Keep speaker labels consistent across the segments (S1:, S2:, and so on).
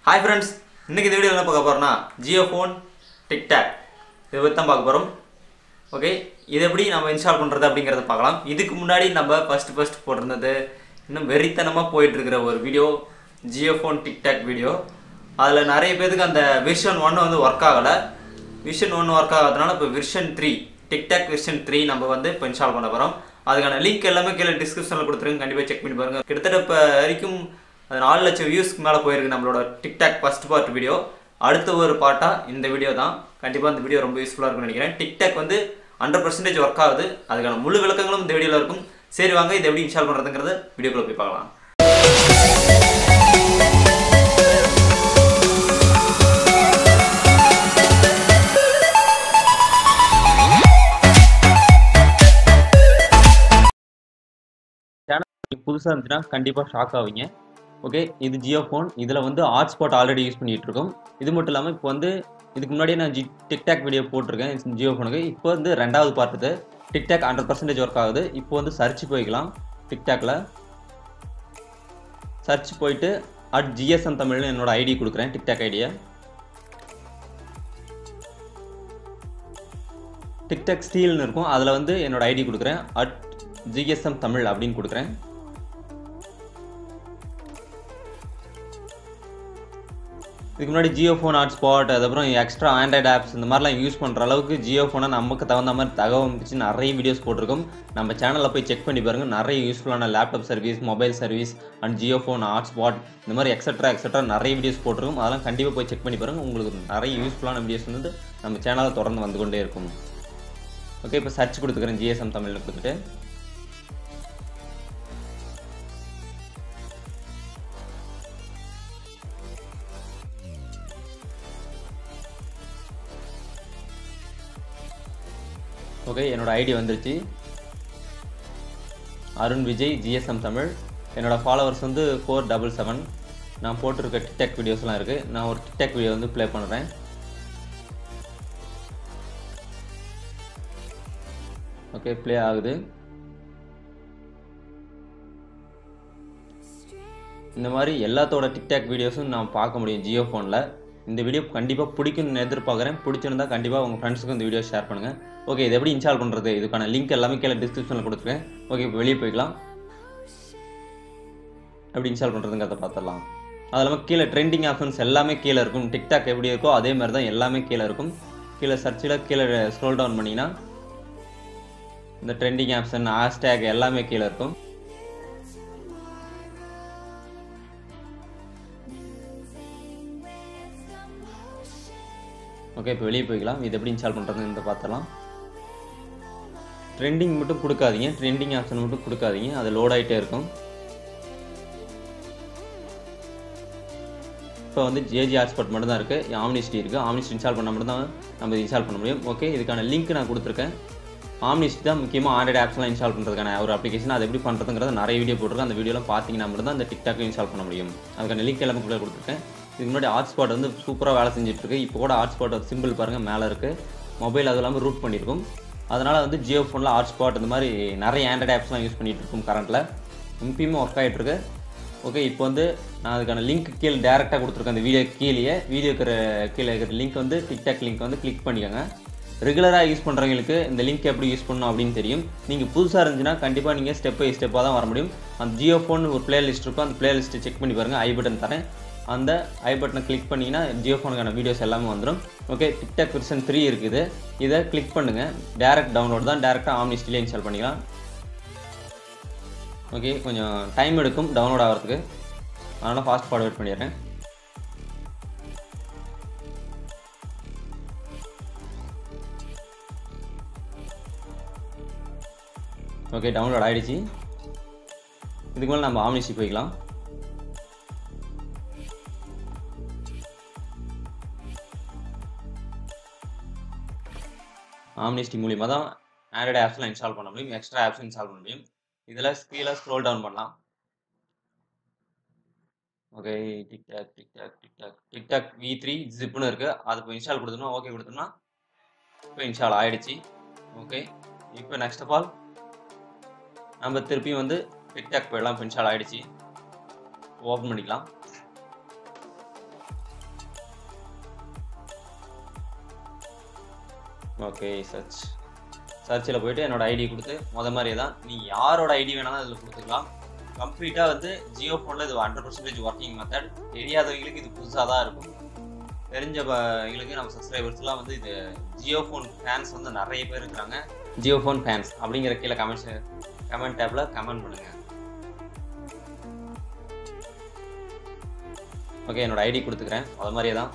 S1: Hi friends இன்னைக்கு இந்த video என்ன பார்க்க போறோம்னா ஜியோ ஃபோன் டிக்டாக் இதை பற்றி தான் பார்க்க போகிறோம் ஓகே இது எப்படி நம்ம இன்ஸ்டால் பண்ணுறது அப்படிங்கிறத பார்க்கலாம் இதுக்கு முன்னாடி நம்ம ஃபஸ்ட்டு ஃபஸ்ட் போட்டிருந்தது இன்னும் வெறித்தனமாக போயிட்டு இருக்கிற ஒரு video Jio phone TikTok video அதில் நிறைய பேருக்கு அந்த விஷன் ஒன்று வந்து ஒர்க் ஆகலை விஷன் ஒன்று ஒர்க் ஆகாதனால இப்போ vision three TikTok vision three நம்ம வந்து இப்போ இன்ஸ்டால் பண்ண போகிறோம் அதுக்கான லிங்க் எல்லாமே கீழே டிஸ்கிரிப்ஷனில் கொடுத்துருங்க கண்டிப்பாக செக் பண்ணி பாருங்கள் கிட்டத்தட்ட இப்போ வரைக்கும் அது நாலு லட்சம் வியூஸ்க்கு மேலே போயிருக்கு நம்மளோட டிக்டாக் ஃபர்ஸ்ட் பார்ட் வீடியோ அடுத்த ஒரு பார்ட்டாக இந்த வீடியோ தான் கண்டிப்பாக இந்த வீடியோ ரொம்ப யூஸ்ஃபுல்லாக இருக்கும்னு நினைக்கிறேன் டிக்டாக் வந்து ஹண்ட்ரட் பர்சன்டேஜ் ஒர்க் ஆகுது அதுக்கான முழு விளக்கங்களும் இந்த வீடியோவில் இருக்கும் சரி வாங்க இதை எப்படி இன்ஸ்டால் பண்ணுறதுங்கிறத வீடியோக்குள்ளே போய் பார்க்கலாம் சேனல் புதுசாக இருந்துச்சுன்னா கண்டிப்பாக ஷாக் ஆவீங்க ஓகே இது ஜியோ ஃபோன் இதில் வந்து ஹாட்ஸ்பாட் ஆல்ரெடி யூஸ் பண்ணிகிட்டு இருக்கோம் இது மட்டும் இல்லாமல் இப்போ வந்து இதுக்கு முன்னாடியே நான் ஜி டிக்டாக் வீடியோ போட்டிருக்கேன் ஜியோ ஃபோனுக்கு இப்போ வந்து ரெண்டாவது பார்ட் இது டிக்டாக் ஹண்ட்ரட் பர்சன்டேஜ் ஒர்க் ஆகுது இப்போ வந்து சர்ச் போய்க்கலாம் டிக்டாக்ல சர்ச் போயிட்டு அட் ஜிஎஸ்எம் தமிழ்னு என்னோட ஐடி கொடுக்குறேன் டிக்டாக் ஐடியை டிக்டாக் ஸ்டீல்னு இருக்கும் அதில் வந்து என்னோட ஐடி கொடுக்குறேன் அட் ஜிஎஸ்எம் தமிழ் அப்படின்னு கொடுக்குறேன் இதுக்கு முன்னாடி ஜியோ ஃபோன் ஹாட்ஸ்பாட் அதுக்கப்புறம் எக்ஸ்ட்ரா ஆண்ட்ராய்டு ஆப்ஸ் இந்த மாதிரிலாம் யூஸ் பண்ணுற அளவுக்கு ஜியோ ஃபோனை நமக்கு தகுந்த மாதிரி தகவல் வச்சு நிறைய வீடியோஸ் போட்டிருக்கோம் நம்ம சேனலில் போய் செக் பண்ணி பாருங்கள் நிறைய யூஸ்ஃபுல்லான laptop service mobile service and Jio phone hotspot இந்த மாதிரி எக்ஸட்ரா எக்ஸட்ரா நிறைய வீடியோஸ் போட்டிருக்கோம் அதெல்லாம் கண்டிப்பாக போய் செக் பண்ணி பாருங்கள் உங்களுக்கு நிறைய யூஸ்ஃபுல்லான வீடியோஸ் வந்து நம்ம சேனலில் தொடர்ந்து வந்து கொண்டே இருக்கும் ஓகே இப்போ சர்ச் கொடுத்துக்கிறேன் ஜிஎஸ்எம் தமிழில் கொடுத்துட்டு ஓகே என்னோட ஐடி வந்துருச்சு அருண் விஜய் ஜிஎஸ்எம் தமிழ் என்னோட ஃபாலோவர்ஸ் வந்து ஃபோர் டபுள் செவன் நான் போட்டிருக்க டிக்டாக் வீடியோஸ்லாம் இருக்குது நான் ஒரு டிக்டாக் வீடியோ வந்து ப்ளே பண்ணுறேன் ஓகே ப்ளே ஆகுது இந்த மாதிரி எல்லாத்தோட டிக்டாக் வீடியோஸும் நான் பார்க்க முடியும் ஜியோ ஃபோனில் இந்த வீடியோ கண்டிப்பாக பிடிக்கும்னு எதிர்பார்க்குறேன் பிடிச்சிருந்தா கண்டிப்பாக உங்கள் ஃப்ரெண்ட்ஸுக்கும் இந்த வீடியோ ஷேர் பண்ணுங்கள் ஓகே இது எப்படி இன்ஸ்டால் பண்ணுறது இதுக்கான லிங்க் எல்லாமே கீழே டிஸ்கிரிப்ஷனில் கொடுத்துருக்கேன் ஓகே இப்போ வெளியே போய்க்கலாம் எப்படி இன்ஸ்டால் பண்ணுறதுங்கிறத பார்த்துடலாம் அது இல்லாமல் கீழே ட்ரெண்டிங் ஆப்ஷன்ஸ் எல்லாமே கீழே இருக்கும் டிக்டாக் எப்படி இருக்கோ அதே மாதிரி தான் எல்லாமே கீழே இருக்கும் கீழே சர்ச்சில் கீழே ஸ்க்ரோல் டவுன் பண்ணிங்கன்னா இந்த ட்ரெண்டிங் ஆப்ஷன் ஹேஷ்டேக் எல்லாமே கீழே இருக்கும் ஓகே இப்போ வெளியே போய்க்கலாம் இது எப்படி இன்ஸ்டால் பண்ணுறதுன்னு இந்த பார்த்துடலாம் ட்ரெண்டிங் மட்டும் கொடுக்காதீங்க ட்ரெண்டிங் ஆப்ஷன் மட்டும் கொடுக்காதீங்க அது லோட் ஆகிட்டே இருக்கும் இப்போ வந்து ஜேஜி ஹாட்ஸ்பாட் மட்டும் தான் இருக்குது ஆம்னிஸ்டி இருக்குது ஆம்னிஸ்டி இன்ஸ்டால் பண்ணால் மட்டும் தான் நம்ம இன்ஸ்டால் பண்ண முடியும் ஓகே இதுக்கான லிங்க் நான் கொடுத்துருக்கேன் ஆம்னிஸ்டி தான் முக்கியமாக ஆண்ட்ராய்டு ஆப்ஸ்லாம் இன்ஸ்டால் பண்ணுறதுக்கான ஒரு அப்ளிகேஷன் அது எப்படி பண்ணுறதுங்கிறத நிறைய வீடியோ போட்டிருக்கேன் அந்த வீடியோலாம் பார்த்தீங்கன்னா மட்டும் தான் அந்த டிக்டாக் இன்ஸ்டால் பண்ண முடியும் அதுக்கான லிங்க் எல்லாமே கூட கொடுத்துருக்கேன் இதுக்கு முன்னாடி ஹாட்ஸ்பாட் வந்து சூப்பராக வேலை செஞ்சுட்டு இருக்கு இப்போ கூட ஹாட்ஸ்பாட் சிம்பிள் பாருங்கள் மேலே இருக்குது மொபைல் அது இல்லாமல் ரூட் பண்ணியிருக்கும் அதனால் வந்து ஜியோ ஃபோனில் ஹாட்ஸ்பாட் இந்த மாதிரி நிறைய ஆண்ட்ராய்டு ஆப்ஸ்லாம் யூஸ் பண்ணிகிட்டு இருக்கும் கரண்ட்டில் இப்பயுமே ஒர்க் ஆகிட்டுருக்கு ஓகே இப்போ வந்து நான் அதுக்கான லிங்க் கீழே டேரெக்டாக கொடுத்துருக்கேன் அந்த வீடியோ கீழே வீடியோ இருக்கிற கீழே இருக்கிற லிங்க் வந்து டிக்டாக் லிங்க் வந்து கிளிக் பண்ணிக்கோங்க ரெகுலராக யூஸ் பண்ணுறவங்களுக்கு இந்த லிங்க் எப்படி யூஸ் பண்ணணும் அப்படின்னு தெரியும் நீங்கள் புதுசாக இருந்துச்சுன்னா கண்டிப்பாக நீங்கள் ஸ்டெப் பை ஸ்டெப்பாக தான் வர முடியும் அந்த ஜியோ ஃபோன் ஒரு பிளேலிஸ்ட் இருக்கும் அந்த பிளேலிஸ்ட்டை செக் பண்ணி பாருங்கள் ஐ பட்டன் தரேன் அந்த ஐ பட்டனை கிளிக் பண்ணிங்கன்னா ஜியோ ஃபோனுக்கான வீடியோஸ் எல்லாமே வந்துடும் ஓகே டிக்டாக் வெர்ஷன் த்ரீ இருக்குது இதை கிளிக் பண்ணுங்கள் டேரக்ட் டவுன்லோட் தான் டேரெக்டாக ஆம்னிஸ்டிலே இன்ஸ்டால் பண்ணிக்கலாம் ஓகே கொஞ்சம் டைம் எடுக்கும் டவுன்லோட் ஆகிறதுக்கு அதனால் ஃபாஸ்ட் ஃபார்வர்ட் பண்ணிடுறேன் ஓகே டவுன்லோட் ஆகிடுச்சு இதுக்கு மேலே நம்ம ஆம்னிஸ்டி போய்க்கலாம் ஆம்னிஸ்டி மூலியமாக தான் ஆண்ட்ராய்டு ஆப்ஸ்லாம் இன்ஸ்டால் பண்ண முடியும் எக்ஸ்ட்ரா ஆப்ஸ் இன்ஸ்டால் பண்ண முடியும் இதில் கீழே ஸ்க்ரோல் டவுன் பண்ணலாம் okay TikTok TikTok TikTok TikTok V three ஜிப்னு இருக்குது அது இப்போ இன்ஸ்டால் கொடுத்தோம்னா ஓகே கொடுத்தோம்னா இப்போ இன்ஸ்டால் ஆகிடுச்சு ஓகே இப்போ நெக்ஸ்ட் ஆஃப் ஆல் நம்ம திருப்பியும் வந்து டிக்டாக் போயிடலாம் இப்போ இன்ஸ்டால் ஆகிடுச்சு ஓப்பன் பண்ணிக்கலாம் ஓகே சர்ச் சர்ச்சில் போயிட்டு என்னோட ஐடி கொடுத்து முத மாதிரியே தான் நீ யாரோட ஐடி வேணாலும் அதில் கொடுத்துக்கலாம் கம்ப்ளீட்டாக வந்து ஜியோ ஃபோனில் இது ஹண்ட்ரட் பர்சன்டேஜ் ஒர்க்கிங் மெத்தட் தெரியாதவங்களுக்கு இது புதுசாக தான் இருக்கும் தெரிஞ்ச எங்களுக்கு நம்ம சப்ஸ்கிரைபர்ஸ்லாம் வந்து இது ஜியோ ஃபோன் ஃபேன்ஸ் வந்து நிறைய பேர் இருக்கிறாங்க ஜியோ ஃபோன் ஃபேன்ஸ் அப்படிங்கிற கீழே கமெண்ட்ஸ் கமெண்ட் டேப்பில் கமெண்ட் பண்ணுங்கள் ஓகே என்னோட ஐடி கொடுத்துக்கிறேன் அது மாதிரியே தான்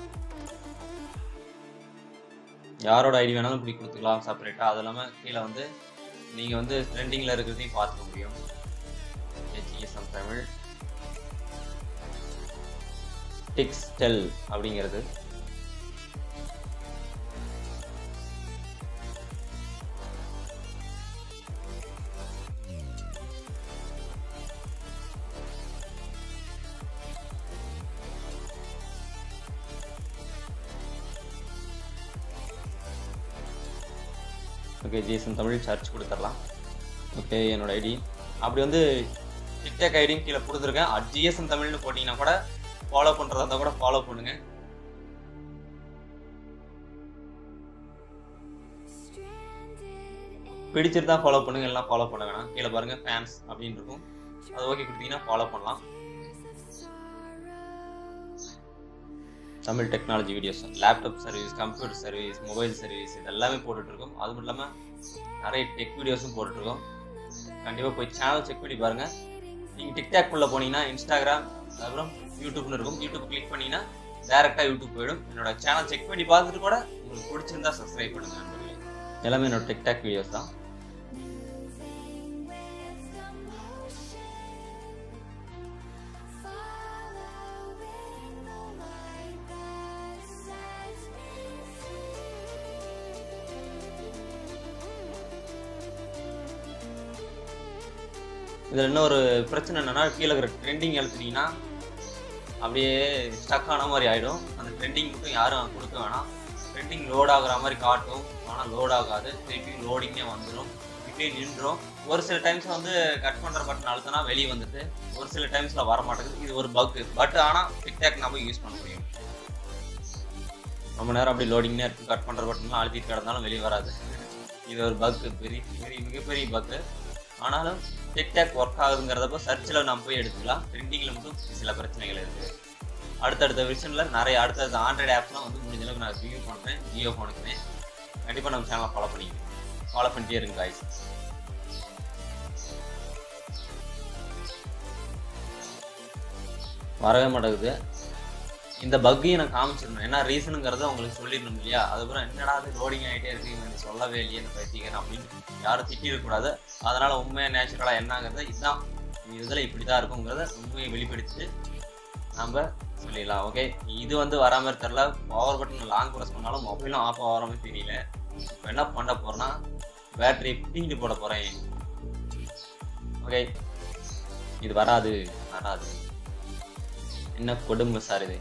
S1: யாரோட ஐடி வேணாலும் இப்படி கொடுத்துக்கலாம் செப்பரேட்டாக அது இல்லாமல் கீழே வந்து நீங்கள் வந்து ட்ரெண்டிங்கில் இருக்கிறதையும் பார்த்துக்க முடியும் ஹெச்இஎஸ்எம் தமிழ் டிக்ஸ்டெல் அப்படிங்கிறது ஓகே ஜிஎஸ்எம் தமிழ் சர்ச் கொடுத்துடலாம் ஓகே என்னோட ஐடி அப்படி வந்து டிக்டாக் ஐடியும் கீழே கொடுத்துருக்கேன் ஜிஎஸ்எம் தமிழ்னு போட்டிங்கன்னா கூட ஃபாலோ பண்ணுறதா இருந்தால் கூட ஃபாலோ பண்ணுங்க பிடிச்சிருந்தா ஃபாலோ பண்ணுங்க எல்லாம் ஃபாலோ பண்ண வேணாம் கீழே பாருங்க ஃபேன்ஸ் அப்படின்னு இருக்கும் அது ஓகே கொடுத்தீங்கன்னா ஃபாலோ பண்ணலாம் Tamil technology videos laptop service computer service mobile service இது எல்லாமே போட்டுட்ருக்கோம் அது மட்டும் இல்லாமல் நிறைய டெக் வீடியோஸும் போட்டுட்ருக்கோம் கண்டிப்பாக போய் சேனல் செக் பண்ணி பாருங்கள் நீங்கள் டிக்டாக் உள்ள போனீங்கன்னா இன்ஸ்டாகிராம் அப்புறம் யூடியூப்னு இருக்கும் யூடியூப் கிளிக் பண்ணீங்கன்னா டேரெக்டாக யூடியூப் போயிடும் என்னோட சேனல் செக் பண்ணி பார்த்துட்டு கூட உங்களுக்கு பிடிச்சிருந்தா சப்ஸ்கிரைப் பண்ணுங்க நண்பர்களே எல்லாமே என்னோட டிக்டாக் வீடியோஸ் தான் இதில் என்ன ஒரு பிரச்சனை என்னன்னா கீழே இருக்கிற ட்ரெண்டிங் எழுத்துனீங்கன்னா அப்படியே ஸ்டக் ஆன மாதிரி ஆகிடும் அந்த ட்ரெண்டிங் மட்டும் யாரும் கொடுக்க வேணாம் ட்ரெண்டிங் லோட் ஆகுற மாதிரி காட்டும் ஆனால் லோட் ஆகாது திருப்பியும் லோடிங்கே வந்துடும் இப்படியே நின்றுடும் ஒரு சில டைம்ஸ் வந்து கட் பண்ணுற பட்டன் அழுத்தினா வெளியே வந்துட்டு ஒரு சில டைம்ஸில் வர மாட்டேங்குது இது ஒரு பக் பட் ஆனால் டிக்டாக் நம்ம யூஸ் பண்ண முடியும் ரொம்ப நேரம் அப்படி லோடிங்னே இருக்கும் கட் பண்ணுற பட்டன்லாம் அழுத்திட்டு கிடந்தாலும் வெளியே வராது இது ஒரு பக் பெரிய பெரிய மிகப்பெரிய பக்கு ஆனாலும் டிக்டாக் ஒர்க் ஆகுதுங்கிறதப்போ சர்ச்சில் நம்ம போய் எடுத்துக்கலாம் ட்ரெண்டிங்கில் மட்டும் சில பிரச்சனைகள் இருக்குது அடுத்தடுத்த விஷயத்தில் நிறைய அடுத்தடுத்த ஆண்ட்ராய்டு ஆப்ஸ்லாம் வந்து முடிஞ்ச அளவுக்கு நான் ரிவ்யூ பண்ணுறேன் ஜியோ ஃபோனுக்குமே கண்டிப்பாக நம்ம சேனலை ஃபாலோ பண்ணிக்கணும் ஃபாலோ பண்ணிட்டே இருங்க காய்ஸ் வரவே மாட்டேங்குது இந்த பக்கையும் நான் காமிச்சிடணும் என்ன ரீசனுங்கிறத உங்களுக்கு சொல்லிடணும் இல்லையா அதுக்கப்புறம் என்னடா அது லோடிங் ஆகிட்டே இருக்கு இவன் சொல்லவே இல்லையே இந்த பைத்தியக்காரன் அப்படின்னு யாரும் திட்டிடக்கூடாது அதனால உண்மையாக நேச்சுரலாக என்னங்கிறத இதுதான் இதில் இப்படி தான் இருக்குங்கிறத உண்மையை வெளிப்படுத்திட்டு நம்ம சொல்லிடலாம் ஓகே இது வந்து வராமல் தெரில பவர் பட்டன் லாங் ப்ரெஸ் பண்ணாலும் மொபைலும் ஆஃப் ஆகிற மாதிரி தெரியல இப்போ என்ன பண்ண போகிறேன்னா பேட்டரி பிடிங்கிட்டு போட போகிறேன் ஓகே இது வராது வராது என்ன கொடுமை சார் இது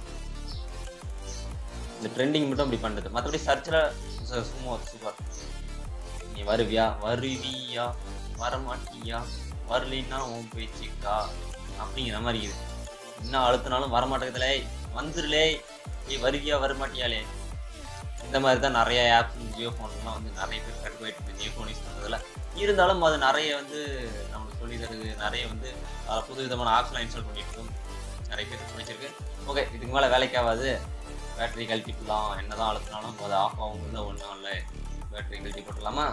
S1: இந்த ட்ரெண்டிங் மட்டும் அப்படி பண்ணுறது மற்றபடி சர்ச்சில் சும்மா சூப்பர் நீ வருவியா வருவியா வரமாட்டியா வரலின்னா உன் பேச்சுக்கா அப்படிங்கிற மாதிரி இது என்ன அழுத்தினாலும் வரமாட்டேங்குதுலே வந்துருலே நீ வருவியா வரமாட்டியாலே இந்த மாதிரி தான் நிறைய ஆப்ஸ் ஜியோ ஃபோன்லாம் வந்து நிறைய பேர் கட்டு போயிட்டு இருக்கு ஜியோ ஃபோன் யூஸ் பண்ணுறதுல இருந்தாலும் அது நிறைய வந்து நம்மளுக்கு சொல்லி தருது நிறைய வந்து புது விதமான ஆப்ஸ்லாம் இன்ஸ்டால் பண்ணிட்டு இருக்கோம் நிறைய பேருக்கு பிடிச்சிருக்கு ஓகே இதுக்கு மேலே வேலைக்கு ஆகாது பேட்டரி கழட்டி போடலாம் என்ன தான் அழுத்தினாலும் அது ஆஃப் ஆகும்போது ஒன்றும் இல்லை பேட்டரி கழட்டி போட்டுடலாமா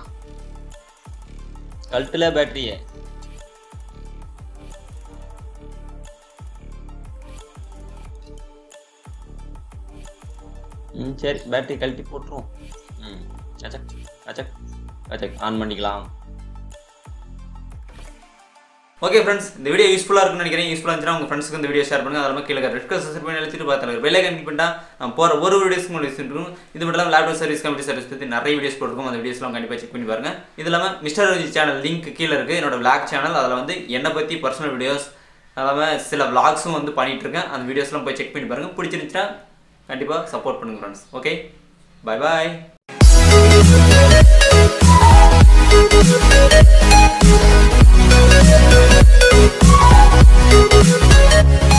S1: கழட்டல பேட்டரியே ம் சரி பேட்டரி கழட்டி போட்டுருவோம் ம் அச்சக் அச்சக் அச்சக் ஆன் பண்ணிக்கலாம்
S2: ஓகே ஃப்ரெண்ட்ஸ் இந்த வீடியோ யூஸ்ஃபுல்லாக இருக்கும்னு நினைக்கிறேன் யூஸ்ஃபுல்லாக இருந்துச்சுன்னா உங்கள் ஃப்ரெண்ட்ஸ்க்கு இந்த வீடியோ ஷேர் பண்ணுங்கள் அதில் கீழே ரெட் கலர் சப்ஸ்கிரைப் பண்ணி எழுதிட்டு பார்த்தாங்க பெல்லை கம்மி பண்ணிட்டா நம்ம போகிற ஒரு வீடியோஸ்க்கு உங்களுக்கு இருக்கும் இது மட்டும் இல்லாமல் லேப்டாப் சர்வீஸ் கம்ப்யூட்டர் சர்வீஸ் பற்றி நிறைய வீடியோஸ் போட்டுருக்கோம் அந்த வீடியோஸ்லாம் கண்டிப்பாக செக் பண்ணி பாருங்கள் இது இல்லாமல் மிஸ்டர் ரஜி சேனல் லிங்க் கீழே இருக்குது என்னோட விளாக் சேனல் அதில் வந்து என்னை பற்றி பர்சனல் வீடியோஸ் அல்லாமல் சில விளாக்ஸும் வந்து பண்ணிகிட்டு இருக்கேன் அந்த வீடியோஸ்லாம் போய் செக் பண்ணி பாருங்கள் பிடிச்சிருந்துச்சுன்னா கண்டிப்பாக சப்போர்ட் பண்ணுங்கள் friends okay bye bye
S3: Thank you.